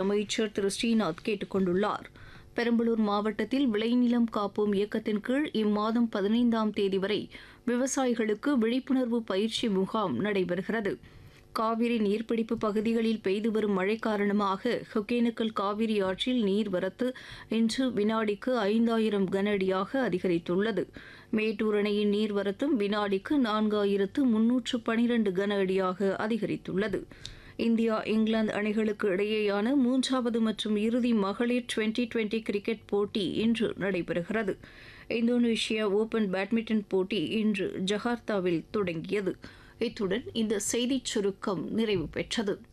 அமைச்சர் திரு ஸ்ரீநாத் கேட்டுக் கொண்டுள்ளார் பெரம்பலூர் மாவட்டத்தில் விளைநிலம் காப்போம் இயக்கத்தின் கீழ் இம்மாதம் பதினைந்தாம் தேதி வரை விவசாயிகளுக்கு விழிப்புணர்வு பயிற்சி முகாம் நடைபெறுகிறது காவிரி நீர்பிடிப்பு பகுதிகளில் பெய்து வரும் மழை காரணமாக ஒகேனக்கல் காவிரி ஆற்றில் நீர்வரத்து இன்று வினாடிக்கு ஐந்தாயிரம் கன அடியாக அதிகரித்துள்ளது மேட்டூர் அணையின் நீர்வரத்தும் வினாடிக்கு நான்காயிரத்து முன்னூற்று பனிரண்டு கன அடியாக அதிகரித்துள்ளது இந்தியா இங்கிலாந்து அணிகளுக்கு இடையேயான மூன்றாவது மற்றும் இறுதி மகளிர் டுவெண்டி டுவெண்டி கிரிக்கெட் போட்டி இன்று நடைபெறுகிறது இந்தோனேஷியா ஓபன் பேட்மிண்டன் போட்டி இன்று ஜகார்த்தாவில் தொடங்கியது இத்துடன் இந்த செய்திச் சுருக்கம் நிறைவு பெற்றது